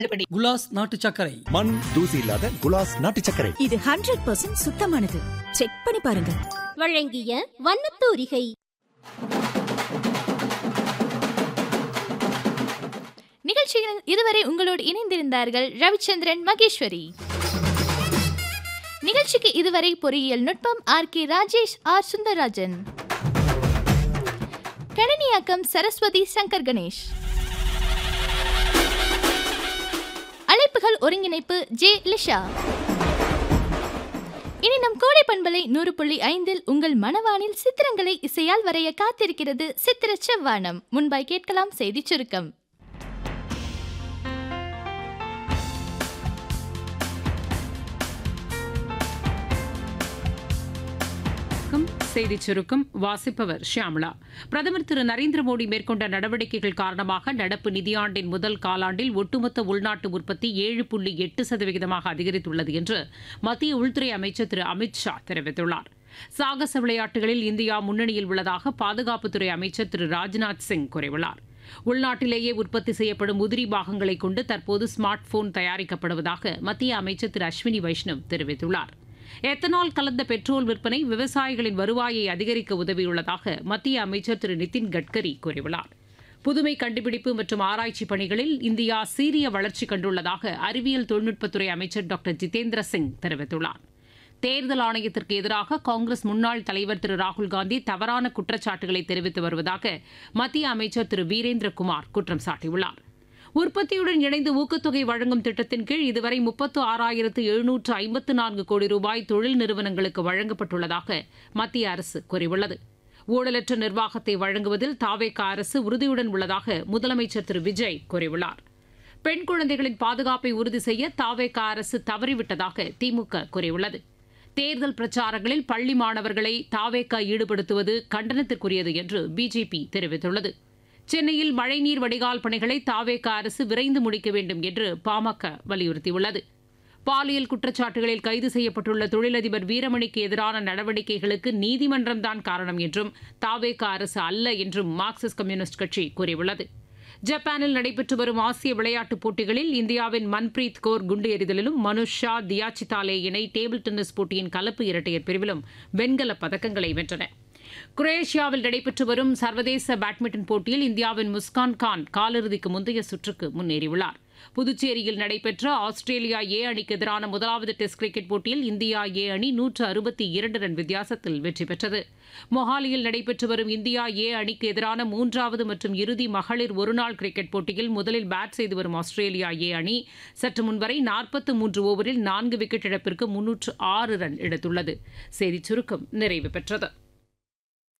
தள்ளுபடி குலாஸ் நாட்டு சர்க்கரை மண் தூசி இல்லாத குலாஸ் நாட்டு சர்க்கரை இது ஹண்ட்ரட் பர்சன்ட் சுத்தமானது செக் பண்ணி பாருங்க வழங்கிய வண்ணத்தூரிகை நிகழ்ச்சியில் இதுவரை உங்களோடு இணைந்திருந்தார்கள் ரவிச்சந்திரன் மகேஸ்வரி நிகழ்ச்சிக்கு இதுவரை பொறியியல் நுட்பம் R K Rajesh R Sundararajan கணினியாக்கம் சரஸ்வதி சங்கர் கணேஷ் அழைப்புகள் ஒருங்கிணைப்பு ஜே லிஷா இனி நம் கோடை பண்பலை நூறு புள்ளி ஐந்தில் உங்கள் மனவானில் சித்திரங்களை இசையால் வரைய காத்திருக்கிறது சித்திர செவ்வானம் முன்பாய் கேட்கலாம் செய்திச் சுருக்கம் வணக்கம் செய்திச் சுருக்கம் வாசிப்பவர் ஷியாமளா பிரதமர் திரு நரேந்திர மோடி மேற்கொண்ட நடவடிக்கைகள் காரணமாக நடப்பு நிதியாண்டின் முதல் காலாண்டில் ஒட்டுமொத்த உள்நாட்டு உற்பத்தி ஏழு புள்ளி எட்டு சதவிகிதமாக அதிகரித்துள்ளது என்று மத்திய உள்துறை அமைச்சர் திரு அமித் ஷா தெரிவித்துள்ளார் சாகச விளையாட்டுகளில் இந்தியா முன்னணியில் உள்ளதாக பாதுகாப்புத்துறை அமைச்சர் திரு ராஜ்நாத் சிங் கூறியுள்ளார் உள்நாட்டிலேயே உற்பத்தி செய்யப்படும் உதிரி பாகங்களை கொண்டு தற்போது ஸ்மார்ட் போன் தயாரிக்கப்படுவதாக மத்திய அமைச்சர் திரு அஸ்வினி வைஷ்ணவ் தெரிவித்துள்ளார் எத்தனால் கலந்த பெட்ரோல் விற்பனை விவசாயிகளின் வருவாயை அதிகரிக்க உதவியுள்ளதாக மத்திய அமைச்சர் திரு நிதின் கட்கரி கூறியுள்ளார் புதுமை கண்டுபிடிப்பு மற்றும் ஆராய்ச்சி பணிகளில் இந்தியா சீரிய வளர்ச்சி கண்டுள்ளதாக அறிவியல் தொழில்நுட்பத்துறை அமைச்சர் டாக்டர் ஜிதேந்திர சிங் தெரிவித்துள்ளார் தேர்தல் ஆணையத்திற்கு எதிராக காங்கிரஸ் முன்னாள் தலைவர் திரு ராகுல் காந்தி தவறான குற்றச்சாட்டுகளை தெரிவித்து வருவதாக மத்திய அமைச்சர் திரு வீரேந்திரகுமார் குற்றம் சாட்டியுள்ளார் உற்பத்தியுடன் இணைந்து ஊக்கத்தொகை வழங்கும் திட்டத்தின் கீழ் இதுவரை முப்பத்து ஆறாயிரத்து எழுநூற்று ஐம்பத்து நான்கு கோடி ரூபாய் தொழில் நிறுவனங்களுக்கு வழங்கப்பட்டுள்ளதாக மத்திய அரசு கூறியுள்ளது ஊழலற்ற நிர்வாகத்தை வழங்குவதில் தாவேக அரசு உறுதியுடன் உள்ளதாக முதலமைச்சர் திரு விஜய் கூறியுள்ளார் பெண் குழந்தைகளின் பாதுகாப்பை உறுதி செய்ய தாவேக அரசு தவறிவிட்டதாக திமுக கூறியுள்ளது தேர்தல் பிரச்சாரங்களில் பள்ளி மாணவர்களை தாவேக ஈடுபடுத்துவது கண்டனத்திற்குரியது என்று பிஜேபி தெரிவித்துள்ளது சென்னையில் மழைநீர் வடிகால் பணிகளை தாவேக அரசு விரைந்து முடிக்க வேண்டும் என்று பாமக வலியுறுத்தியுள்ளது பாலியல் குற்றச்சாட்டுகளில் கைது செய்யப்பட்டுள்ள தொழிலதிபர் வீரமணிக்கு எதிரான நடவடிக்கைகளுக்கு நீதிமன்றம்தான் காரணம் என்றும் தாவேக அரசு அல்ல என்றும் மார்க்சிஸ்ட் கம்யூனிஸ்ட் கட்சி கூறியுள்ளது ஜப்பானில் நடைபெற்று வரும் ஆசிய விளையாட்டுப் போட்டிகளில் இந்தியாவின் மன்பிரீத் கௌர் குண்டு எறிதலிலும் மனுஷ் ஷா தியாச்சிதாலே இணை டேபிள் டென்னிஸ் போட்டியின் கலப்பு இரட்டையர் பிரிவிலும் வெண்கலப் பதக்கங்களை வென்றன குரேஷியாவில் நடைபெற்று வரும் சர்வதேச பேட்மிண்டன் போட்டியில் இந்தியாவின் முஸ்கான் கான் காலிறுதிக்கு முந்தைய சுற்றுக்கு முன்னேறியுள்ளார் புதுச்சேரியில் நடைபெற்ற ஆஸ்திரேலியா ஏ அணிக்கு எதிரான முதலாவது டெஸ்ட் கிரிக்கெட் போட்டியில் இந்தியா ஏ அணி நூற்று அறுபத்தி இரண்டு ரன் வித்தியாசத்தில் வெற்றி பெற்றது மொஹாலியில் நடைபெற்று வரும் இந்தியா ஏ அணிக்கு எதிரான மூன்றாவது மற்றும் இறுதி மகளிர் ஒருநாள் கிரிக்கெட் போட்டியில் முதலில் பேட் செய்து வரும் ஆஸ்திரேலியா ஏ அணி சற்று முன்வரை நாற்பத்து மூன்று ஓவரில் நான்கு விக்கெட் இழப்பிற்கு முன்னூற்று ஆறு ரன் எடுத்துள்ளது செய்திச் சுருக்கம் நிறைவு பெற்றது